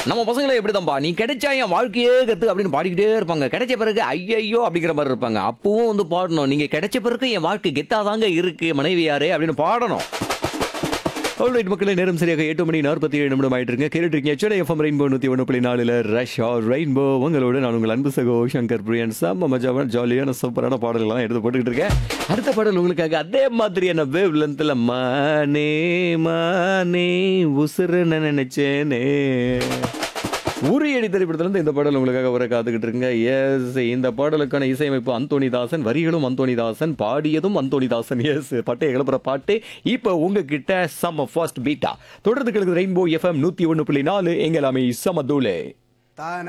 நம்ம பசங்களே எப்படிதான்பா நீ கிடைச்சா என் வாழ்க்கையே கத்து அப்படின்னு பாடிக்கிட்டே இருப்பாங்க கிடைச்ச பிறகு ஐயையோ அப்படிங்கிற மாதிரி இருப்பாங்க அப்பவும் வந்து பாடணும் நீங்க கிடைச்ச பிறகு என் வாழ்க்கை கெத்தாதாங்க இருக்கு மனைவியாரே அப்படின்னு பாடணும் ஆல்ரைட் மக்களே நேரம் சரியாக எட்டு மணி நாற்பத்தி ஏழு நிமிடம் ஆயிட்டு இருக்கு கேட்டுட்டு இருக்கீங்க சென்னை எஃப்எம் ரெயின்போ நூற்றி ஒன்று புள்ளி நாலுல ரஷ் ஆர் ரெயின்போ உங்களோட நான் உங்கள் அன்பு சகோ சங்கர் பிரியன் செம்ம மஜாவான ஜாலியான சூப்பரான பாடல்கள்லாம் எடுத்து போட்டுக்கிட்டு இருக்கேன் அடுத்த பாடல் உங்களுக்காக அதே மாதிரியான வேவ் லென்த்தில் மானே மானே உசுறுன்னு நினைச்சேனே உரியடி திரைப்படத்திலிருந்து இந்த பாடல் உங்களுக்காக வர காத்துக்கிட்டு இருக்குங்க எஸ் இந்த பாடலுக்கான இசையமைப்பு அந்தோணிதாசன் வரிகளும் அந்தோணிதாசன் பாடியதும் அந்தோணிதாசன் எஸ் பட்டை கிளப்புற பாட்டு இப்போ உங்ககிட்ட சம ஃபர்ஸ்ட் பீட்டா தொடர்ந்து கிழக்கு ரெயின்போ எஃப்எம் நூத்தி ஒன்று புள்ளி நாலு எங்களாமே சம தூளே தான்